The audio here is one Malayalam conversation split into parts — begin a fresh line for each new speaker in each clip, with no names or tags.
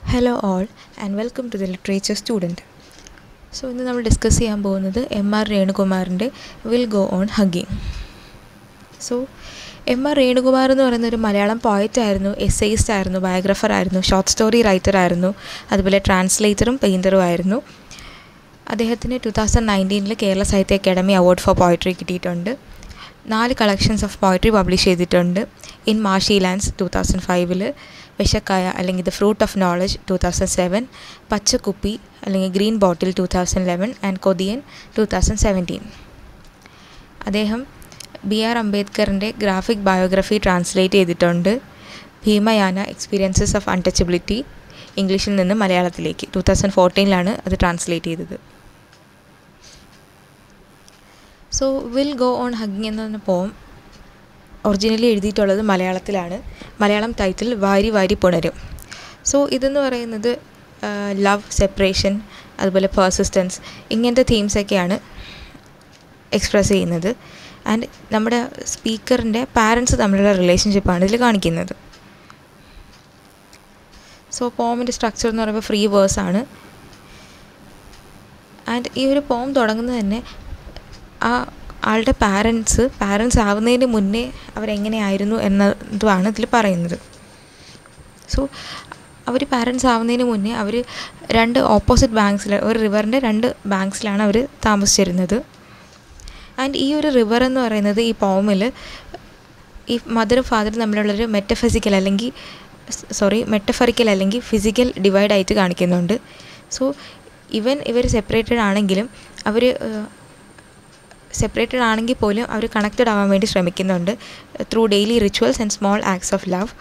Hello all and welcome to the literature student so ഇന്ന് നമ്മൾ ഡിസ്കസ് ചെയ്യാൻ പോകുന്നത് എം ആർ രേണുകുമാറിൻ്റെ will go on hugging so M R Renukumar എന്ന് പറയുന്ന ഒരു മലയാളം പോയറ്റ് ആയിരുന്നു എസ്സേയിസ്റ്റ് ആയിരുന്നു ബയോഗ്രഫർ ആയിരുന്നു ഷോർട്ട് സ്റ്റോറി റൈറ്റർ ആയിരുന്നു അതുപോലെ ട്രാൻസ്ലേറ്ററും പെയിൻറ്ററും ആയിരുന്നു അദ്ദേഹത്തിന് ടു തൗസൻഡ് നയൻറ്റീനിൽ കേരള സാഹിത്യ അക്കാദമി അവാർഡ് ഫോർ പോയട്രി കിട്ടിയിട്ടുണ്ട് നാല് കളക്ഷൻസ് ഓഫ് പോയട്രി പബ്ലിഷ് ചെയ്തിട്ടുണ്ട് ഇൻ മാഷി ലാൻഡ്സ് ടു തൗസൻഡ് ഫൈവിൽ വിശക്കായ അല്ലെങ്കിൽ the fruit of knowledge two thousand seven പച്ചക്കുപ്പി അല്ലെങ്കിൽ green bottle two thousand eleven and കൊതിയൻ ടു തൗസൻഡ് സെവൻറ്റീൻ അദ്ദേഹം ബി ആർ അംബേദ്കറിൻ്റെ ഗ്രാഫിക് ബയോഗ്രഫി ട്രാൻസ്ലേറ്റ് ചെയ്തിട്ടുണ്ട് ഭീമയാന എക്സ്പീരിയൻസസ് ഓഫ് അൺടച്ചബിലിറ്റി ഇംഗ്ലീഷിൽ നിന്ന് മലയാളത്തിലേക്ക് ടു തൗസൻഡ് ഫോർട്ടീനിലാണ് അത് ട്രാൻസ്ലേറ്റ് ചെയ്തത് so will go on hugging എന്ന് പറഞ്ഞ പോം ഒറിജിനലി എഴുതിയിട്ടുള്ളത് മലയാളത്തിലാണ് മലയാളം ടൈറ്റിൽ വാരി വാരി പുണരും സോ ഇതെന്ന് പറയുന്നത് ലവ് സെപ്പറേഷൻ അതുപോലെ പേഴ്സിസ്റ്റൻസ് ഇങ്ങനത്തെ തീംസൊക്കെയാണ് എക്സ്പ്രസ് ചെയ്യുന്നത് ആൻഡ് നമ്മുടെ സ്പീക്കറിൻ്റെ പാരൻസ് തമ്മിലുള്ള റിലേഷൻഷിപ്പാണ് ഇതിൽ കാണിക്കുന്നത് സോ പോമിൻ്റെ സ്ട്രക്ചർ എന്ന് പറയുമ്പോൾ ഫ്രീ വേഴ്സ് ആണ് ആൻഡ് ഈ ഒരു പോം തുടങ്ങുന്നത് തന്നെ ആ ആളുടെ പാരൻസ് പാരൻസ് ആവുന്നതിന് മുന്നേ അവരെങ്ങനെയായിരുന്നു എന്നതുമാണ് ഇതിൽ പറയുന്നത് സോ അവർ പാരൻസ് ആവുന്നതിന് മുന്നേ അവർ രണ്ട് ഓപ്പോസിറ്റ് ബാങ്ക്സിൽ ഒരു റിവറിൻ്റെ രണ്ട് ബാങ്ക്സിലാണ് അവർ താമസിച്ചിരുന്നത് ആൻഡ് ഈ ഒരു റിവർ എന്ന് പറയുന്നത് ഈ പോമിൽ ഈ മദറും ഫാദറും തമ്മിലുള്ളൊരു മെറ്റഫിസിക്കൽ അല്ലെങ്കിൽ സോറി മെറ്റഫറിക്കൽ അല്ലെങ്കിൽ ഫിസിക്കൽ ഡിവൈഡ് ആയിട്ട് കാണിക്കുന്നുണ്ട് സോ ഇവൻ ഇവർ സെപ്പറേറ്റഡ് ആണെങ്കിലും അവർ സെപ്പറേറ്റഡ് ആണെങ്കിൽ പോലും അവർ കണക്റ്റഡ് ആവാൻ വേണ്ടി ശ്രമിക്കുന്നുണ്ട് through daily rituals and small acts of love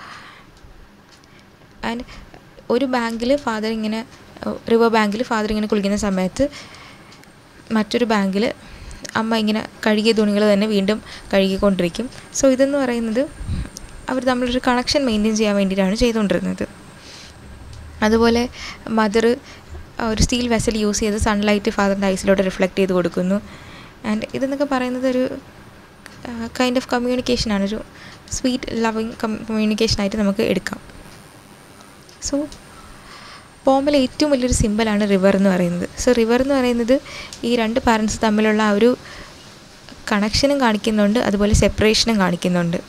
and ഒരു ബാങ്കിൽ ഫാദർ ഇങ്ങനെ റിവർ ബാങ്കിൽ ഫാദർ ഇങ്ങനെ കുളിക്കുന്ന സമയത്ത് മറ്റൊരു ബാങ്കിൽ അമ്മ ഇങ്ങനെ കഴുകിയ തുണികൾ തന്നെ വീണ്ടും കഴുകിക്കൊണ്ടിരിക്കും സോ ഇതെന്ന് പറയുന്നത് അവർ തമ്മിലൊരു കണക്ഷൻ മെയിൻറ്റെയിൻ ചെയ്യാൻ വേണ്ടിയിട്ടാണ് ചെയ്തുകൊണ്ടിരുന്നത് അതുപോലെ മദർ ഒരു സ്റ്റീൽ വെസൽ യൂസ് ചെയ്ത് സൺലൈറ്റ് ഫാദറിൻ്റെ ഐസിലോട്ട് റിഫ്ലക്റ്റ് ചെയ്ത് കൊടുക്കുന്നു ആൻഡ് ഇതെന്നൊക്കെ പറയുന്നത് ഒരു കൈൻഡ് ഓഫ് കമ്മ്യൂണിക്കേഷനാണ് ഒരു സ്വീറ്റ് ലവിങ് കമ്മ്യൂണിക്കേഷനായിട്ട് നമുക്ക് എടുക്കാം സോ പോമിലെ ഏറ്റവും വലിയൊരു സിമ്പിളാണ് റിവർ എന്ന് പറയുന്നത് സോ റിവർ എന്ന് പറയുന്നത് ഈ രണ്ട് പാരൻസ് തമ്മിലുള്ള ആ ഒരു കണക്ഷനും കാണിക്കുന്നുണ്ട് അതുപോലെ സെപ്പറേഷനും കാണിക്കുന്നുണ്ട്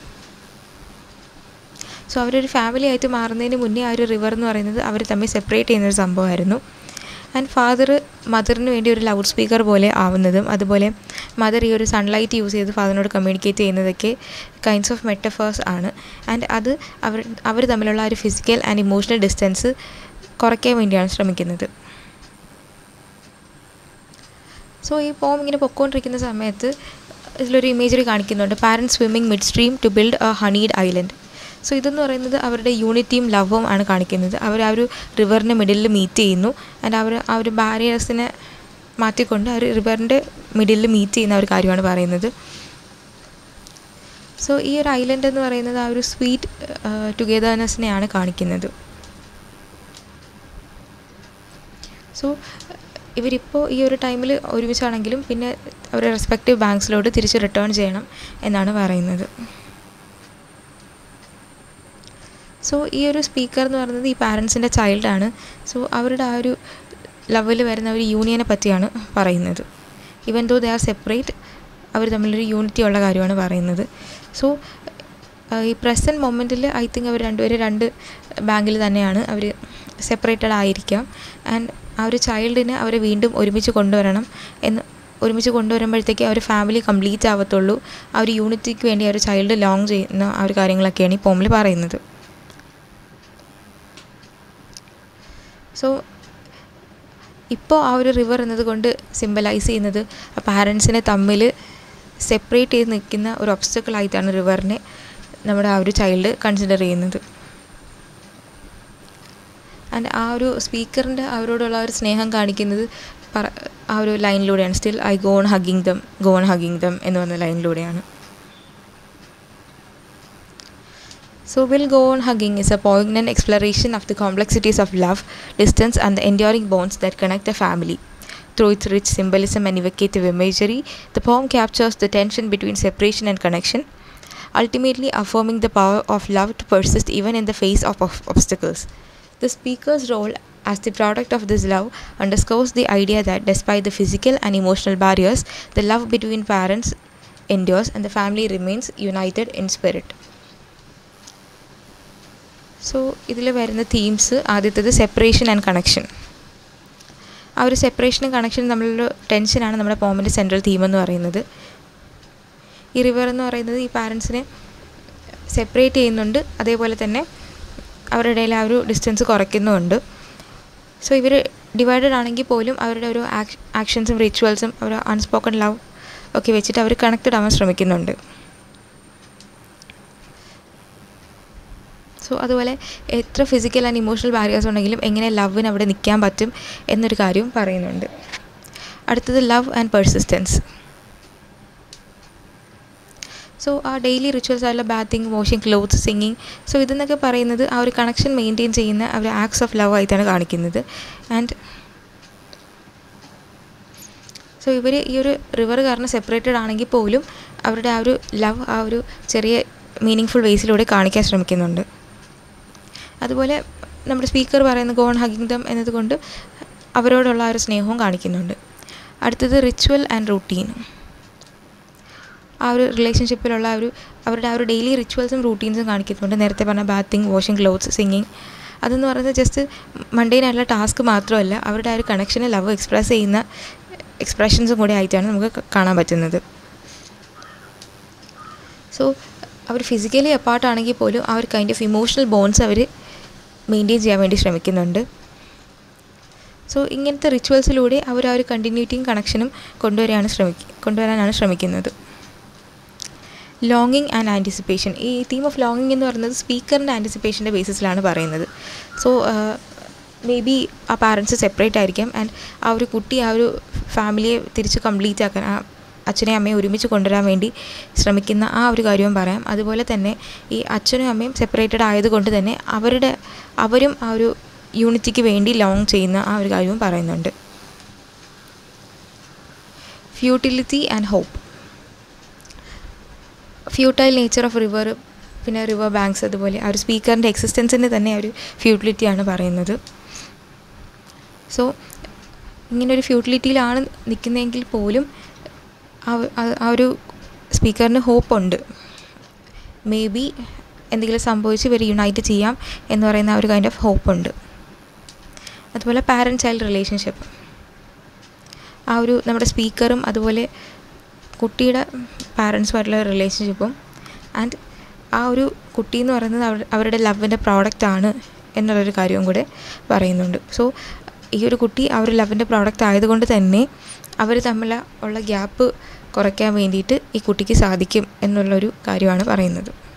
സോ അവരൊരു ഫാമിലി ആയിട്ട് മാറുന്നതിന് മുന്നേ ആ ഒരു റിവർ എന്ന് പറയുന്നത് അവർ തമ്മിൽ സെപ്പറേറ്റ് ചെയ്യുന്നൊരു സംഭവമായിരുന്നു ആൻഡ് ഫാദർ മദറിന് വേണ്ടി ഒരു ലൗഡ് സ്പീക്കർ പോലെ ആവുന്നതും അതുപോലെ മദർ ഈ ഒരു സൺലൈറ്റ് യൂസ് ചെയ്ത് ഫാദറിനോട് കമ്മ്യൂണിക്കേറ്റ് ചെയ്യുന്നതൊക്കെ കൈൻഡ്സ് ഓഫ് മെറ്റഫേഴ്സ് ആണ് ആൻഡ് അത് അവർ അവർ തമ്മിലുള്ള ഒരു ഫിസിക്കൽ ആൻഡ് ഇമോഷണൽ ഡിസ്റ്റൻസ് കുറയ്ക്കാൻ വേണ്ടിയാണ് ശ്രമിക്കുന്നത് സോ ഈ പോം ഇങ്ങനെ പൊക്കോണ്ടിരിക്കുന്ന സമയത്ത് ഇതിലൊരു ഇമേജറി കാണിക്കുന്നുണ്ട് parents swimming mid stream to build a honeyed island so ഇതെന്ന് പറയുന്നത് അവരുടെ യൂണിറ്റിയും ലവും ആണ് കാണിക്കുന്നത് അവർ ആ ഒരു റിവറിൻ്റെ മിഡിലിൽ മീറ്റ് ചെയ്യുന്നു ആൻഡ് അവർ ആ ഒരു ബാരിയേഴ്സിനെ മാറ്റിക്കൊണ്ട് ആ ഒരു റിവറിൻ്റെ മിഡിലിൽ മീറ്റ് ചെയ്യുന്ന ഒരു കാര്യമാണ് പറയുന്നത് സോ ഈ ഒരു ഐലൻഡ് എന്ന് പറയുന്നത് ആ ഒരു സ്വീറ്റ് ടുഗെദർനെസ്സിനെയാണ് കാണിക്കുന്നത് സോ ഇവരിപ്പോൾ ഈ ഒരു ടൈമിൽ ഒരുമിച്ചാണെങ്കിലും പിന്നെ അവരുടെ റെസ്പെക്റ്റീവ് ബാങ്ക്സിലോട്ട് തിരിച്ച് റിട്ടേൺ ചെയ്യണം എന്നാണ് പറയുന്നത് സോ ഈ ഒരു സ്പീക്കർ എന്ന് പറയുന്നത് ഈ പാരൻസിൻ്റെ ചൈൽഡാണ് സോ അവരുടെ ആ ഒരു ലെവലിൽ വരുന്ന ഒരു യൂണിയനെ പറ്റിയാണ് പറയുന്നത് even though they are separate അവർ തമ്മിലൊരു യൂണിറ്റി ഉള്ള കാര്യമാണ് പറയുന്നത് സോ ഈ പ്രസൻറ്റ് മൊമെൻറ്റിൽ ഐ തിങ്ക് അവർ രണ്ടുപേരും രണ്ട് ബാങ്കിൽ തന്നെയാണ് അവർ സെപ്പറേറ്റഡ് ആയിരിക്കാം ആൻഡ് ആ ഒരു ചൈൽഡിനെ അവരെ വീണ്ടും ഒരുമിച്ച് കൊണ്ടുവരണം എന്ന് ഒരുമിച്ച് കൊണ്ടുവരുമ്പോഴത്തേക്ക് ആ ഒരു ഫാമിലി കംപ്ലീറ്റ് ആവത്തുള്ളൂ ആ ഒരു യൂണിറ്റിക്ക് വേണ്ടി ആ ഒരു ചൈൽഡ് ലോങ് ചെയ്യുന്ന ആ ഒരു കാര്യങ്ങളൊക്കെയാണ് ഈ പോമിൽ പറയുന്നത് സോ ഇപ്പോൾ ആ ഒരു റിവർ എന്നതുകൊണ്ട് സിമ്പലൈസ് ചെയ്യുന്നത് ആ പാരൻസിനെ തമ്മിൽ സെപ്പറേറ്റ് ചെയ്ത് നിൽക്കുന്ന ഒരു ഒബ്സ്റ്റക്കിളായിട്ടാണ് റിവറിനെ നമ്മുടെ ആ ഒരു ചൈൽഡ് കൺസിഡർ ചെയ്യുന്നത് ആൻഡ് ആ ഒരു സ്പീക്കറിൻ്റെ അവരോടുള്ള ഒരു സ്നേഹം കാണിക്കുന്നത് പറ ആ ഒരു ലൈനിലൂടെയാണ് still I go on hugging them go on hugging them എന്ന് പറഞ്ഞ ലൈനിലൂടെയാണ് So, Will Go On Hugging is a poignant exploration of the complexities of love, distance, and the enduring bonds that connect a family. Through its rich symbolism and evocative imagery, the poem captures the tension between separation and connection, ultimately affirming the power of love to persist even in the face of, of obstacles. The speaker's role as the product of this love underscores the idea that despite the physical and emotional barriers, the love between parents endures and the family remains united in spirit. So ഇതിൽ വരുന്ന തീംസ് ആദ്യത്തേത് സെപ്പറേഷൻ ആൻഡ് കണക്ഷൻ ആ ഒരു സെപ്പറേഷനും കണക്ഷനും തമ്മിലുള്ള ടെൻഷനാണ് നമ്മുടെ പോമിൻ്റെ സെൻട്രൽ തീം എന്ന് പറയുന്നത് ഈ റിവർ എന്ന് പറയുന്നത് ഈ പാരൻസിനെ സെപ്പറേറ്റ് ചെയ്യുന്നുണ്ട് അതേപോലെ തന്നെ അവരുടെ ഇടയിൽ ആ ഒരു ഡിസ്റ്റൻസ് കുറയ്ക്കുന്നുമുണ്ട് സോ ഇവർ ഡിവൈഡഡ് ആണെങ്കിൽ പോലും അവരുടെ ഒരു ആക്ഷൻസും റിച്വൽസും ഒരു അൺസ്പോക്കൺ ലവ് ഒക്കെ വെച്ചിട്ട് അവർ കണക്റ്റഡ് ആവാൻ ശ്രമിക്കുന്നുണ്ട് സോ അതുപോലെ എത്ര ഫിസിക്കൽ ആൻഡ് ഇമോഷണൽ ബാരിയേഴ്സ് ഉണ്ടെങ്കിലും എങ്ങനെ ലവിന് അവിടെ നിൽക്കാൻ പറ്റും എന്നൊരു കാര്യവും പറയുന്നുണ്ട് അടുത്തത് ലവ് ആൻഡ് പെർസിസ്റ്റൻസ് സോ ആ ഡെയിലി റിച്വൽസ് ആയുള്ള bathing washing clothes singing so ഇതെന്നൊക്കെ പറയുന്നത് ആ ഒരു കണക്ഷൻ മെയിൻറ്റെയിൻ ചെയ്യുന്ന ആ ഒരു ആക്ട്സ് ഓഫ് ലവ് ആയിട്ടാണ് കാണിക്കുന്നത് ആൻഡ് സോ ഇവർ ഈ ഒരു റിവർ കാരണം സെപ്പറേറ്റഡ് ആണെങ്കിൽ പോലും അവരുടെ ആ ഒരു ലവ് ആ ഒരു ചെറിയ മീനിങ് ഫുൾ വേസിലൂടെ കാണിക്കാൻ ശ്രമിക്കുന്നുണ്ട് അതുപോലെ നമ്മുടെ സ്പീക്കർ പറയുന്ന ഗോൺ ഹഗിങ് ദം എന്നതുകൊണ്ട് അവരോടുള്ള ആ ഒരു സ്നേഹവും കാണിക്കുന്നുണ്ട് അടുത്തത് റിച്വൽ ആൻഡ് റൂട്ടീൻ ആ ഒരു റിലേഷൻഷിപ്പിലുള്ള ആ ഒരു അവരുടെ ആ ഒരു ഡെയിലി റിച്വൽസും റൂട്ടീൻസും കാണിക്കുന്നുണ്ട് നേരത്തെ പറഞ്ഞ ബാത്തിങ് വാഷിംഗ് ക്ലോത്ത്സ് സിംഗിങ് അതെന്ന് പറയുന്നത് ജസ്റ്റ് മണ്ടേനായിട്ടുള്ള ടാസ്ക് മാത്രമല്ല അവരുടെ ആ ഒരു കണക്ഷനെ ലവ് എക്സ്പ്രസ് ചെയ്യുന്ന എക്സ്പ്രഷൻസും കൂടി ആയിട്ടാണ് നമുക്ക് കാണാൻ പറ്റുന്നത് സോ അവർ ഫിസിക്കലി അപ്പാർട്ടാണെങ്കിൽ പോലും ആ ഒരു കൈൻഡ് ഓഫ് ഇമോഷണൽ ബോൺസ് അവർ മെയിൻറ്റെയിൻ ചെയ്യാൻ വേണ്ടി ശ്രമിക്കുന്നുണ്ട് സോ ഇങ്ങനത്തെ റിച്വൽസിലൂടെ അവർ ആ ഒരു കണ്ടിന്യൂറ്റിയും കണക്ഷനും കൊണ്ടുവരാനാണ് ശ്രമിക്ക കൊണ്ടുവരാനാണ് ശ്രമിക്കുന്നത് ലോങ്ങിങ് ആൻഡ് ആൻറ്റിസിപ്പേഷൻ ഈ തീം ഓഫ് ലോങ്ങിങ് എന്ന് പറയുന്നത് സ്പീക്കറിൻ്റെ ആൻറ്റിസിപ്പേഷൻ്റെ ബേസിസിലാണ് പറയുന്നത് സോ മേ ബി ആ പാരൻസ് സെപ്പറേറ്റ് ആയിരിക്കാം ആൻഡ് ആ ഒരു കുട്ടി ആ ഒരു ഫാമിലിയെ തിരിച്ച് കംപ്ലീറ്റ് ആക്കാൻ ആ അച്ഛനെയും അമ്മയും ഒരുമിച്ച് കൊണ്ടുവരാൻ വേണ്ടി ശ്രമിക്കുന്ന ആ ഒരു കാര്യവും പറയാം അതുപോലെ തന്നെ ഈ അച്ഛനും അമ്മയും സെപ്പറേറ്റഡ് ആയതുകൊണ്ട് തന്നെ അവരുടെ അവരും ആ ഒരു യൂണിറ്റിക്ക് വേണ്ടി ലോങ് ചെയ്യുന്ന ആ ഒരു കാര്യവും പറയുന്നുണ്ട് futility and hope futile nature of river പിന്നെ റിവർ ബാങ്ക്സ് അതുപോലെ ആ ഒരു സ്പീക്കറിൻ്റെ എക്സിസ്റ്റൻസിൻ്റെ തന്നെ ഒരു ഫ്യൂട്ടിലിറ്റിയാണ് പറയുന്നത് സോ ഇങ്ങനെ ഒരു ഫ്യൂട്ടിലിറ്റിയിലാണ് നിൽക്കുന്നതെങ്കിൽ പോലും ആ ഒരു സ്പീക്കറിന് ഹോപ്പുണ്ട് മേ ബി എന്തെങ്കിലും സംഭവിച്ച് ഇവർ യുണൈറ്റ് ചെയ്യാം എന്ന് പറയുന്ന ആ ഒരു കൈൻഡ് ഓഫ് ഹോപ്പുണ്ട് അതുപോലെ പാരൻറ്റ് ചൈൽഡ് റിലേഷൻഷിപ്പ് ആ ഒരു നമ്മുടെ സ്പീക്കറും അതുപോലെ കുട്ടിയുടെ പാരൻസുമായിട്ടുള്ള റിലേഷൻഷിപ്പും ആൻഡ് ആ ഒരു കുട്ടി എന്ന് പറയുന്നത് അവരുടെ ലവിൻ്റെ പ്രോഡക്റ്റ് ആണ് എന്നുള്ളൊരു കാര്യവും കൂടെ പറയുന്നുണ്ട് സോ ഈ ഒരു കുട്ടി ആ ഒരു ലവിൻ്റെ പ്രോഡക്റ്റ് ആയതുകൊണ്ട് തന്നെ അവർ തമ്മിൽ ഉള്ള ഗ്യാപ്പ് കുറയ്ക്കാൻ വേണ്ടിയിട്ട് ഈ കുട്ടിക്ക് സാധിക്കും എന്നുള്ളൊരു കാര്യമാണ് പറയുന്നത്